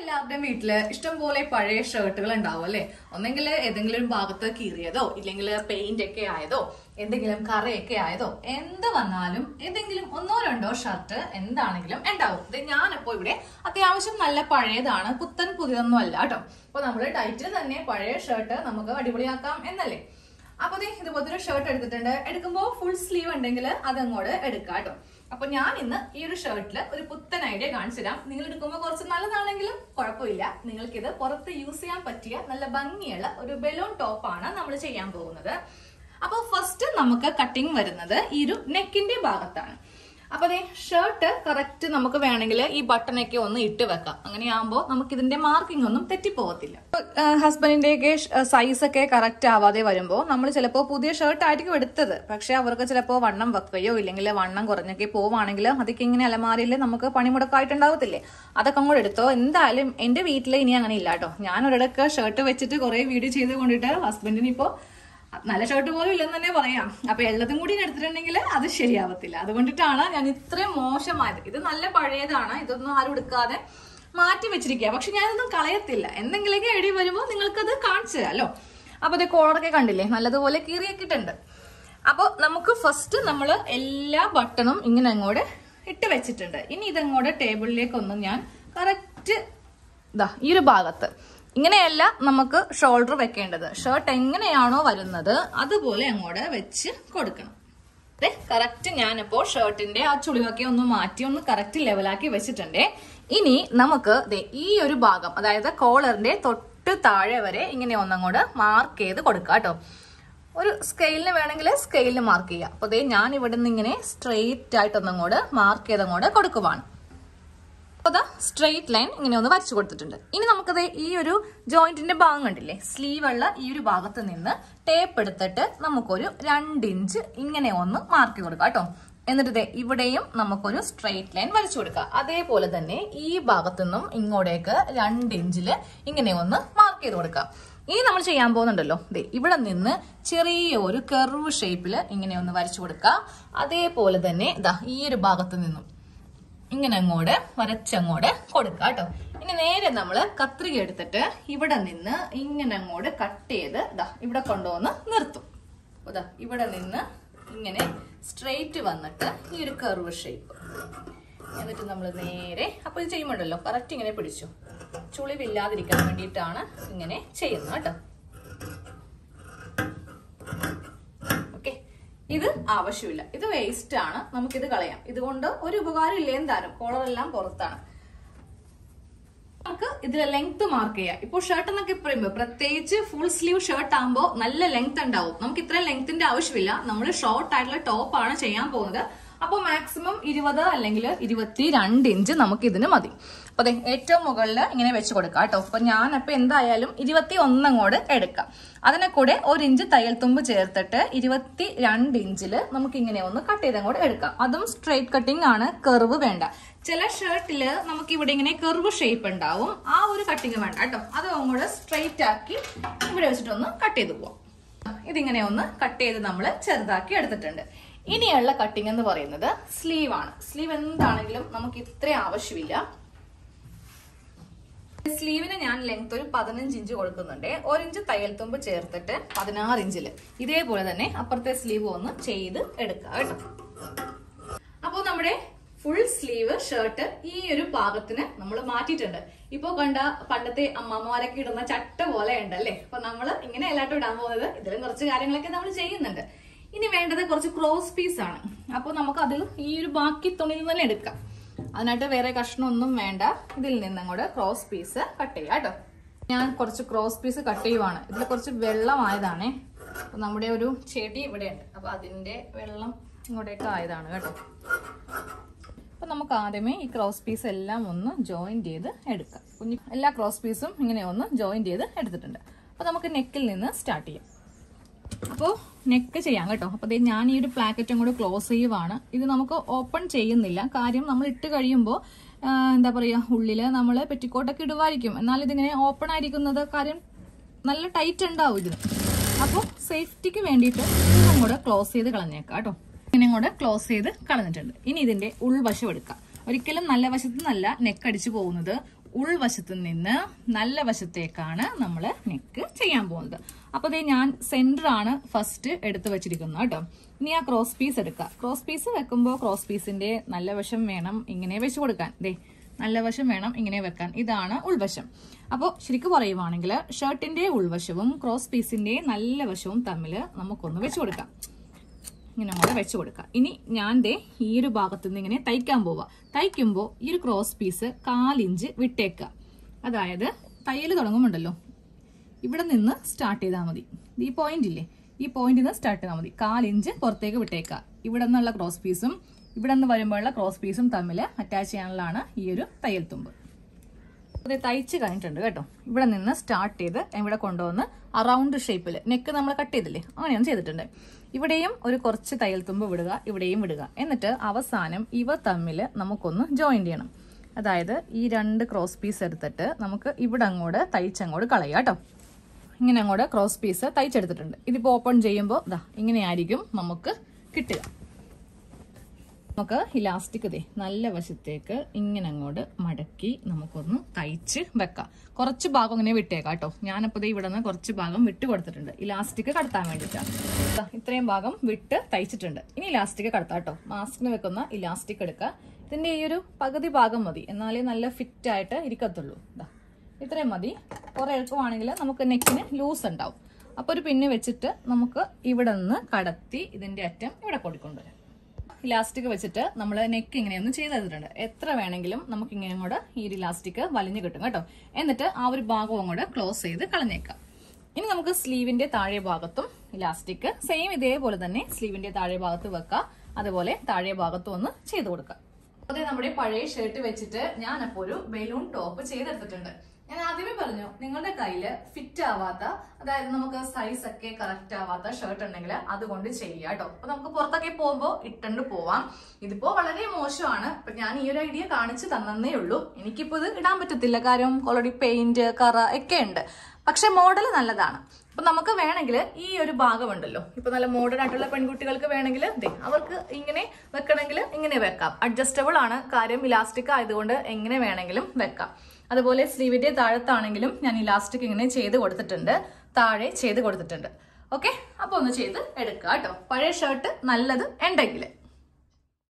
എല്ലാവരുടെയും വീട്ടില് ഇഷ്ടംപോലെ പഴയ ഷർട്ടുകൾ ഉണ്ടാവും അല്ലെ ഒന്നെങ്കിൽ ഏതെങ്കിലും ഒരു ഭാഗത്ത് കീറിയതോ ഇല്ലെങ്കിൽ പെയിന്റ് ഒക്കെ ആയതോ എന്തെങ്കിലും കറയൊക്കെ ആയതോ എന്ത് വന്നാലും ഏതെങ്കിലും ഒന്നോ രണ്ടോ ഷർട്ട് എന്താണെങ്കിലും ഉണ്ടാവും ഇത് ഞാനിപ്പോ ഇവിടെ അത്യാവശ്യം നല്ല പഴയതാണ് പുത്തൻ പുതിയതൊന്നും അല്ല കേട്ടോ അപ്പൊ നമ്മള് ടൈറ്റിൽ തന്നെ പഴയ ഷർട്ട് നമുക്ക് അടിപൊളിയാക്കാം എന്നല്ലേ അപ്പൊ ദേ ഇതുപോലത്തെ ഒരു ഷർട്ട് എടുത്തിട്ടുണ്ട് എടുക്കുമ്പോൾ ഫുൾ സ്ലീവ് ഉണ്ടെങ്കിൽ അതങ്ങോട്ട് എടുക്കാം കേട്ടോ അപ്പൊ ഞാൻ ഇന്ന് ഈ ഒരു ഷർട്ടിൽ ഒരു പുത്തൻ ഐഡിയ കാണിച്ചു തരാം നിങ്ങൾ എടുക്കുമ്പോൾ കുറച്ച് നല്ലതാണെങ്കിലും കുഴപ്പമില്ല നിങ്ങൾക്ക് ഇത് പുറത്ത് യൂസ് ചെയ്യാൻ പറ്റിയ നല്ല ഭംഗിയുള്ള ഒരു ബലൂൺ ടോപ്പാണ് നമ്മൾ ചെയ്യാൻ പോകുന്നത് അപ്പോൾ ഫസ്റ്റ് നമുക്ക് കട്ടിങ് വരുന്നത് ഈ ഒരു നെക്കിന്റെ ഭാഗത്താണ് അപ്പൊ അതെ ഷർട്ട് കറക്റ്റ് നമുക്ക് വേണമെങ്കിൽ ഈ ബട്ടണൊക്കെ ഒന്ന് ഇട്ട് വെക്കാം അങ്ങനെയാകുമ്പോൾ നമുക്ക് ഇതിന്റെ മാർക്കിംഗ് ഒന്നും തെറ്റിപ്പോകത്തില്ല ഹസ്ബൻഡിന്റെ ഒക്കെ സൈസ് ഒക്കെ കറക്റ്റ് ആവാതെ വരുമ്പോൾ നമ്മൾ ചിലപ്പോൾ പുതിയ ഷർട്ട് ആയിരിക്കും എടുത്തത് പക്ഷെ അവർക്ക് ചിലപ്പോൾ വണ്ണം വെക്കുകയോ ഇല്ലെങ്കിൽ വണ്ണം കുറഞ്ഞൊക്കെ പോവാണെങ്കിൽ അതൊക്കെ ഇങ്ങനെ അലമാരയിൽ നമുക്ക് പണിമുടക്കായിട്ടുണ്ടാവത്തില്ലേ അതൊക്കെ അങ്ങോട്ട് എടുത്തോ എന്തായാലും എന്റെ വീട്ടിൽ ഇനി അങ്ങനെ ഇല്ല കേട്ടോ ഞാൻ ഒരിടക്ക് ഷർട്ട് വെച്ചിട്ട് കുറെ വീഡിയോ ചെയ്ത് കൊണ്ടിട്ട് ഹസ്ബൻഡിന് ഇപ്പോൾ നല്ല ഷർട്ട് പോലും ഇല്ലെന്ന് തന്നെ പറയാം അപ്പൊ എല്ലാതും കൂടി എടുത്തിട്ടുണ്ടെങ്കിൽ അത് ശരിയാവത്തില്ല അതുകൊണ്ടിട്ടാണ് ഞാൻ ഇത്രയും മോശമായത് ഇത് നല്ല പഴയതാണ് ഇതൊന്നും ആരും എടുക്കാതെ മാറ്റി വെച്ചിരിക്കുക പക്ഷെ ഞാനൊന്നും കളയത്തില്ല എന്തെങ്കിലുമൊക്കെ എടി വരുമ്പോൾ നിങ്ങൾക്കത് കാണിച്ചു തരാമല്ലോ അപ്പൊ ഇത് കോളറൊക്കെ കണ്ടില്ലേ നല്ലതുപോലെ കീറിയൊക്കിട്ടുണ്ട് അപ്പൊ നമുക്ക് ഫസ്റ്റ് നമ്മൾ എല്ലാ ബട്ടണും ഇങ്ങനെ അങ്ങോട്ട് ഇട്ട് വെച്ചിട്ടുണ്ട് ഇനി ഇതങ്ങോട്ട് ടേബിളിലേക്കൊന്നും ഞാൻ കറക്റ്റ് ഇതാ ഈ ഒരു ഭാഗത്ത് ഇങ്ങനെയല്ല നമുക്ക് ഷോൾഡർ വെക്കേണ്ടത് ഷർട്ട് എങ്ങനെയാണോ വരുന്നത് അതുപോലെ അങ്ങോട്ട് വെച്ച് കൊടുക്കണം അതെ കറക്റ്റ് ഞാനിപ്പോ ഷർട്ടിന്റെ ആ ചുളിവൊക്കെ ഒന്ന് മാറ്റി ഒന്ന് കറക്റ്റ് ലെവലാക്കി വെച്ചിട്ടുണ്ട് ഇനി നമുക്ക് ദേ ഈ ഒരു ഭാഗം അതായത് കോളറിന്റെ തൊട്ട് താഴെ വരെ ഇങ്ങനെ ഒന്നങ്ങോട്ട് മാർക്ക് ചെയ്ത് കൊടുക്കാം കേട്ടോ ഒരു സ്കെയിലിന് വേണമെങ്കിൽ സ്കെയിലിന് മാർക്ക് ചെയ്യാം അപ്പൊ ദേ ഞാൻ ഇവിടെ നിന്ന് ഇങ്ങനെ സ്ട്രെയിറ്റ് ആയിട്ട് ഒന്നങ്ങോട്ട് മാർക്ക് ചെയ്തങ്ങോട്ട് കൊടുക്കുവാണ് അതാ സ്ട്രെയിറ്റ് ലൈൻ ഇങ്ങനെ ഒന്ന് വരച്ചു കൊടുത്തിട്ടുണ്ട് ഇനി നമുക്കത് ഈ ഒരു ജോയിന്റിന്റെ ഭാഗം കണ്ടില്ലേ സ്ലീവ് ഉള്ള ഈ ഒരു ഭാഗത്ത് നിന്ന് ടേപ്പ് എടുത്തിട്ട് നമുക്കൊരു രണ്ട് ഇഞ്ച് ഇങ്ങനെ ഒന്ന് മാർക്ക് ചെയ്ത് കൊടുക്കാം കേട്ടോ എന്നിട്ട് ദേ ഇവിടെയും നമുക്കൊരു സ്ട്രെയിറ്റ് ലൈൻ വരച്ചു കൊടുക്കാം അതേപോലെ തന്നെ ഈ ഭാഗത്തു നിന്നും ഇങ്ങോട്ടേക്ക് രണ്ട് ഇഞ്ചില് ഇങ്ങനെ ഒന്ന് മാർക്ക് ചെയ്ത് കൊടുക്കാം ഇനി നമ്മൾ ചെയ്യാൻ പോകുന്നുണ്ടല്ലോ ദേ ഇവിടെ നിന്ന് ചെറിയ ഒരു കർവ് ഷേപ്പിൽ ഇങ്ങനെ ഒന്ന് വരച്ചു കൊടുക്കാം അതേപോലെ തന്നെ ഇതാ ഈ ഒരു ഭാഗത്ത് നിന്നും ഇങ്ങനെ അങ്ങോട്ട് വരച്ചങ്ങോട്ട് കൊടുക്കുക കേട്ടോ ഇനി നേരെ നമ്മൾ കത്രിക എടുത്തിട്ട് ഇവിടെ നിന്ന് ഇങ്ങനെ അങ്ങോട്ട് കട്ട് ചെയ്ത് ഇതാ ഇവിടെ കൊണ്ടുവന്ന് നിർത്തും ഇതാ ഇവിടെ നിന്ന് ഇങ്ങനെ സ്ട്രെയിറ്റ് വന്നിട്ട് ഈ ഒരു കർവ് ഷേപ്പ് എന്നിട്ട് നമ്മൾ നേരെ അപ്പൊ ഇത് ചെയ്യുമ്പോണ്ടല്ലോ കറക്റ്റ് ഇങ്ങനെ പിടിച്ചു ചുളിവില്ലാതിരിക്കാൻ വേണ്ടിയിട്ടാണ് ഇങ്ങനെ ചെയ്യുന്നത് കേട്ടോ ഓക്കെ ഇത് ആവശ്യമില്ല ഇത് വേസ്റ്റ് ആണ് നമുക്കിത് കളയാം ഇതുകൊണ്ട് ഒരു ഉപകാരം ഇല്ല എന്തായാലും കോളർ എല്ലാം പുറത്താണ് നമുക്ക് ഇതിലെ ലെങ്ത് മാർക്ക് ചെയ്യാം ഇപ്പോൾ ഷർട്ട് എന്നൊക്കെ പറയുമ്പോൾ പ്രത്യേകിച്ച് ഫുൾ സ്ലീവ് ഷർട്ട് ആകുമ്പോൾ നല്ല ലെങ്ത് ഉണ്ടാവും നമുക്ക് ഇത്രയും ലെങ്ത്തിന്റെ ആവശ്യമില്ല നമ്മൾ ഷോർട്ട് ആയിട്ടുള്ള ടോപ്പ് ആണ് ചെയ്യാൻ പോകുന്നത് അപ്പോൾ മാക്സിമം ഇരുപത് അല്ലെങ്കിൽ ഇരുപത്തി രണ്ട് ഇഞ്ച് നമുക്ക് ഇതിന് മതി അപ്പൊ അതെ ഏറ്റവും മുകളിൽ ഇങ്ങനെ വെച്ച് കൊടുക്കാം കേട്ടോ അപ്പൊ ഞാൻ അപ്പൊ എന്തായാലും ഇരുപത്തി ഒന്നങ്ങോട് എടുക്കാം അതിനെ കൂടെ ഒരു ഇഞ്ച് തയ്യൽ തുമ്പ് ചേർത്തിട്ട് ഇരുപത്തി രണ്ട് ഇഞ്ചില് നമുക്ക് ഇങ്ങനെ ഒന്ന് കട്ട് ചെയ്തങ്ങോട്ട് എടുക്കാം അതും സ്ട്രെയിറ്റ് കട്ടിംഗ് ആണ് കർവ് വേണ്ട ചില ഷർട്ടില് നമുക്ക് ഇവിടെ ഇങ്ങനെ കർവ് ഷേപ്പ് ഉണ്ടാവും ആ ഒരു കട്ടിങ് വേണ്ട കേട്ടോ അത് അങ്ങോട്ട് സ്ട്രെയിറ്റ് ആക്കി ഇവിടെ വെച്ചിട്ടൊന്ന് കട്ട് ചെയ്ത് പോവാം ഇതിങ്ങനെ ഒന്ന് കട്ട് ചെയ്ത് നമ്മൾ ചെറുതാക്കി എടുത്തിട്ടുണ്ട് ഇനിയുള്ള കട്ടിങ് എന്ന് പറയുന്നത് സ്ലീവ് ആണ് സ്ലീവ് എന്താണെങ്കിലും നമുക്ക് ഇത്ര ആവശ്യമില്ല സ്ലീവിന് ഞാൻ ലെങ്ത് ഒരു പതിനഞ്ച് ഇഞ്ച് കൊടുക്കുന്നുണ്ട് ഒരു ഇഞ്ച് തയ്യൽ തുമ്പ് ചേർത്തിട്ട് പതിനാറ് ഇഞ്ചില് ഇതേപോലെ തന്നെ അപ്പുറത്തെ സ്ലീവ് ഒന്ന് ചെയ്ത് എടുക്കുക കേട്ടോ അപ്പോൾ നമ്മുടെ ഫുൾ സ്ലീവ് ഷർട്ട് ഈ ഒരു പാകത്തിന് നമ്മൾ മാറ്റിയിട്ടുണ്ട് ഇപ്പൊ കണ്ട പണ്ടത്തെ അമ്മമാരൊക്കെ ഇടുന്ന ചട്ട പോലെ ഉണ്ടല്ലേ അപ്പൊ നമ്മൾ ഇങ്ങനെ എല്ലായിട്ടും ഇടാൻ പോകുന്നത് ഇതിലും കുറച്ച് കാര്യങ്ങളൊക്കെ നമ്മൾ ചെയ്യുന്നുണ്ട് ഇനി വേണ്ടത് കുറച്ച് ക്രോസ് പീസ് ആണ് അപ്പോൾ നമുക്ക് അതിൽ ഈ ഒരു ബാക്കി തുണിയിൽ തന്നെ എടുക്കാം അതിനായിട്ട് വേറെ കഷ്ണമൊന്നും വേണ്ട ഇതിൽ നിന്ന് അങ്ങോട്ട് ക്രോസ് പീസ് കട്ട് ചെയ്യാം കേട്ടോ ഞാൻ കുറച്ച് ക്രോസ് പീസ് കട്ട് ചെയ്യുവാണ് ഇതിൽ കുറച്ച് വെള്ളമായതാണേ അപ്പൊ നമ്മുടെ ഒരു ചെടി ഇവിടെയുണ്ട് അപ്പൊ അതിന്റെ വെള്ളം ഇങ്ങോട്ടേക്ക് ആയതാണ് കേട്ടോ അപ്പൊ നമുക്ക് ആദ്യമേ ഈ ക്രോസ് പീസ് എല്ലാം ഒന്ന് ജോയിൻ ചെയ്ത് എടുക്കാം കുഞ്ഞു എല്ലാ ക്രോസ് പീസും ഇങ്ങനെ ഒന്ന് ജോയിൻ ചെയ്ത് എടുത്തിട്ടുണ്ട് അപ്പൊ നമുക്ക് നെക്കിൽ നിന്ന് സ്റ്റാർട്ട് ചെയ്യാം അപ്പോൾ നെക്ക് ചെയ്യാം കേട്ടോ അപ്പോൾ ദേ ഞാൻ ഈ ഒരു പ്ലാക്കറ്റും കൂടെ ക്ലോസ് ചെയ്യുവാണ് ഇത് നമുക്ക് ഓപ്പൺ ചെയ്യുന്നില്ല കാര്യം നമ്മൾ ഇട്ട് കഴിയുമ്പോൾ എന്താ പറയുക ഉള്ളിൽ നമ്മൾ പെറ്റിക്കോട്ടൊക്കെ ഇടുമായിരിക്കും എന്നാൽ ഇതിങ്ങനെ ഓപ്പൺ ആയിരിക്കുന്നത് കാര്യം നല്ല ടൈറ്റ് ഉണ്ടാവും ഇതിന് അപ്പോൾ സേഫ്റ്റിക്ക് വേണ്ടിയിട്ട് ഇതും കൂടെ ക്ലോസ് ചെയ്ത് കളഞ്ഞേക്കാം കേട്ടോ ഇങ്ങനെ കൂടെ ക്ലോസ് ചെയ്ത് കളഞ്ഞിട്ടുണ്ട് ഇനി ഇതിന്റെ ഉൾവശം എടുക്കാം ഒരിക്കലും നല്ല വശത്ത് നിന്നല്ല നെക്ക് അടിച്ചു പോകുന്നത് ഉൾവശത്ത് നിന്ന് നല്ല വശത്തേക്കാണ് നമ്മൾ നെക്ക് ചെയ്യാൻ പോകുന്നത് അപ്പോൾ ദേ ഞാൻ സെന്റർ ആണ് ഫസ്റ്റ് എടുത്തു വെച്ചിരിക്കുന്നത് കേട്ടോ ഇനി ആ ക്രോസ് പീസ് എടുക്കുക ക്രോസ് പീസ് വെക്കുമ്പോൾ ക്രോസ് പീസിന്റെ നല്ല വശം വേണം ഇങ്ങനെ വെച്ച് കൊടുക്കാൻ ദേ നല്ല വശം വേണം ഇങ്ങനെ വെക്കാൻ ഇതാണ് ഉൾവശം അപ്പോൾ ശരിക്കും പറയുവാണെങ്കിൽ ഷർട്ടിന്റെ ഉൾവശവും ക്രോസ് പീസിന്റെ നല്ല വശവും തമ്മിൽ നമുക്കൊന്ന് വെച്ച് കൊടുക്കാം ഇങ്ങനെ അങ്ങോട്ട് വെച്ച് കൊടുക്കാം ഇനി ഞാൻ ദേ ഈ ഒരു ഭാഗത്ത് നിന്ന് ഇങ്ങനെ തയ്ക്കാൻ പോവാ തയ്ക്കുമ്പോൾ ഈ ഒരു ക്രോസ് പീസ് കാലിഞ്ച് വിട്ടേക്കുക അതായത് തയ്യൽ തുടങ്ങുമുണ്ടല്ലോ ഇവിടെ നിന്ന് സ്റ്റാർട്ട് ചെയ്താൽ മതി ഈ പോയിന്റ് ഇല്ലേ ഈ പോയിന്റിൽ നിന്ന് സ്റ്റാർട്ട് ചെയ്താൽ മതി കാലിഞ്ച് പുറത്തേക്ക് വിട്ടേക്കുക ഇവിടെ നിന്നുള്ള ക്രോസ് പീസും ഇവിടെ നിന്ന് വരുമ്പോഴുള്ള ക്രോസ് പീസും തമ്മിൽ അറ്റാച്ച് ചെയ്യാനുള്ളതാണ് ഈ ഒരു തയ്യൽ തുമ്പ് അത് തയ്ച്ച് കഴിഞ്ഞിട്ടുണ്ട് കേട്ടോ ഇവിടെ നിന്ന് സ്റ്റാർട്ട് ചെയ്ത് ഇവിടെ കൊണ്ടുവന്ന് അറൗണ്ട് ഷേപ്പിൽ നെക്ക് നമ്മൾ കട്ട് ചെയ്തില്ലേ അങ്ങനെയാണ് ചെയ്തിട്ടുണ്ട് ഇവിടെയും ഒരു കുറച്ച് തയ്യൽ തുമ്പ് വിടുക ഇവിടെയും വിടുക എന്നിട്ട് അവസാനം ഇവ തമ്മിൽ നമുക്കൊന്ന് ജോയിൻ ചെയ്യണം അതായത് ഈ രണ്ട് ക്രോസ് പീസ് എടുത്തിട്ട് നമുക്ക് ഇവിടെ അങ്ങോട്ട് തയ്ച്ചങ്ങോട്ട് കളയാം കേട്ടോ ഇങ്ങനെ അങ്ങോട്ട് ക്രോസ് പീസ് തയ്ച്ചെടുത്തിട്ടുണ്ട് ഇതിപ്പോൾ ഓപ്പൺ ചെയ്യുമ്പോൾ ഇതാ ഇങ്ങനെയായിരിക്കും നമുക്ക് കിട്ടുക നമുക്ക് ഇലാസ്റ്റിക് ദേ നല്ല വശത്തേക്ക് ഇങ്ങനെ അങ്ങോട്ട് മടക്കി നമുക്കൊന്ന് തയ്ച്ച് വെക്കാം കുറച്ച് ഭാഗം ഇങ്ങനെ വിട്ടേക്കാം കേട്ടോ ഞാനപ്പോൾ ദേ ഇവിടെ നിന്ന് കുറച്ച് ഭാഗം വിട്ട് കൊടുത്തിട്ടുണ്ട് ഇലാസ്റ്റിക് കടത്താൻ വേണ്ടിയിട്ടാണ് ദാ ഇത്രയും ഭാഗം വിട്ട് തയ്ച്ചിട്ടുണ്ട് ഇനി ഇലാസ്റ്റിക് കടത്താം കേട്ടോ മാസ്കിന് വെക്കുന്ന ഇലാസ്റ്റിക് എടുക്കുക ഇതിന്റെ ഈ ഒരു പകുതി ഭാഗം മതി എന്നാലേ നല്ല ഫിറ്റ് ആയിട്ട് ഇരിക്കത്തുള്ളൂ ദാ ഇത്രയും മതി കുറെ എളുപ്പമാണെങ്കിൽ നമുക്ക് നെക്കിന് ലൂസ് ഉണ്ടാവും അപ്പോൾ ഒരു പിന്ന് വെച്ചിട്ട് നമുക്ക് ഇവിടെ നിന്ന് കടത്തി ഇതിന്റെ അറ്റം ഇവിടെ കൊടുക്കൊണ്ടുവരാം ഇലാസ്റ്റിക് വെച്ചിട്ട് നമ്മൾ നെക്ക് ഇങ്ങനെയൊന്നും ചെയ്തെടുത്തിട്ടുണ്ട് എത്ര വേണമെങ്കിലും നമുക്ക് ഇങ്ങനെ അങ്ങോട്ട് ഈ ഒരു ഇലാസ്റ്റിക് വലിഞ്ഞു കിട്ടും കേട്ടോ എന്നിട്ട് ആ ഒരു ഭാഗവും അങ്ങോട്ട് ക്ലോസ് ചെയ്ത് കളഞ്ഞേക്കാം ഇനി നമുക്ക് സ്ലീവിന്റെ താഴെ ഭാഗത്തും ഇലാസ്റ്റിക് സെയിം ഇതേപോലെ തന്നെ സ്ലീവിന്റെ താഴെ ഭാഗത്ത് വെക്കാം അതുപോലെ താഴെ ഭാഗത്തും ഒന്ന് ചെയ്ത് കൊടുക്കാം അതെ നമ്മുടെ പഴയ ഷർട്ട് വെച്ചിട്ട് ഞാൻ അപ്പോൾ ഒരു ബലൂൺ ടോപ്പ് ചെയ്തെടുത്തിട്ടുണ്ട് ഞാൻ ആദ്യമേ പറഞ്ഞു നിങ്ങളുടെ കയ്യില് ഫിറ്റ് ആവാത്ത അതായത് നമുക്ക് സൈസ് ഒക്കെ കറക്റ്റ് ആവാത്ത ഷർട്ട് ഉണ്ടെങ്കിൽ അതുകൊണ്ട് ചെയ്യാം കേട്ടോ അപ്പൊ നമുക്ക് പുറത്തൊക്കെ പോകുമ്പോൾ ഇട്ടണ്ട് പോവാം ഇതിപ്പോ വളരെ മോശമാണ് അപ്പൊ ഞാൻ ഈ ഒരു ഐഡിയ കാണിച്ചു തന്നേ ഉള്ളൂ എനിക്കിപ്പോ ഇത് ഇടാൻ പറ്റത്തില്ല കാര്യം ഓൾറെഡി പെയിന്റ് കറ ഒക്കെ ഉണ്ട് പക്ഷെ മോഡൽ നല്ലതാണ് അപ്പൊ നമുക്ക് വേണമെങ്കിൽ ഈ ഒരു ഭാഗമുണ്ടല്ലോ ഇപ്പൊ നല്ല മോഡേൺ ആയിട്ടുള്ള പെൺകുട്ടികൾക്ക് വേണമെങ്കിൽ ദേ അവർക്ക് ഇങ്ങനെ വെക്കണമെങ്കിൽ ഇങ്ങനെ വെക്കാം അഡ്ജസ്റ്റബിൾ ആണ് കാര്യം ഇലാസ്റ്റിക് ആയതുകൊണ്ട് എങ്ങനെ വേണമെങ്കിലും വെക്കാം അതുപോലെ സ്ലീവിന്റെ താഴത്താണെങ്കിലും ഞാൻ ഇലാസ്റ്റിക് ഇങ്ങനെ ചെയ്ത് കൊടുത്തിട്ടുണ്ട് താഴെ ചെയ്ത് കൊടുത്തിട്ടുണ്ട് ഓക്കെ അപ്പൊ ഒന്ന് ചെയ്ത് എടുക്കാം കേട്ടോ പഴയ ഷർട്ട് നല്ലത് ഉണ്ടെങ്കിൽ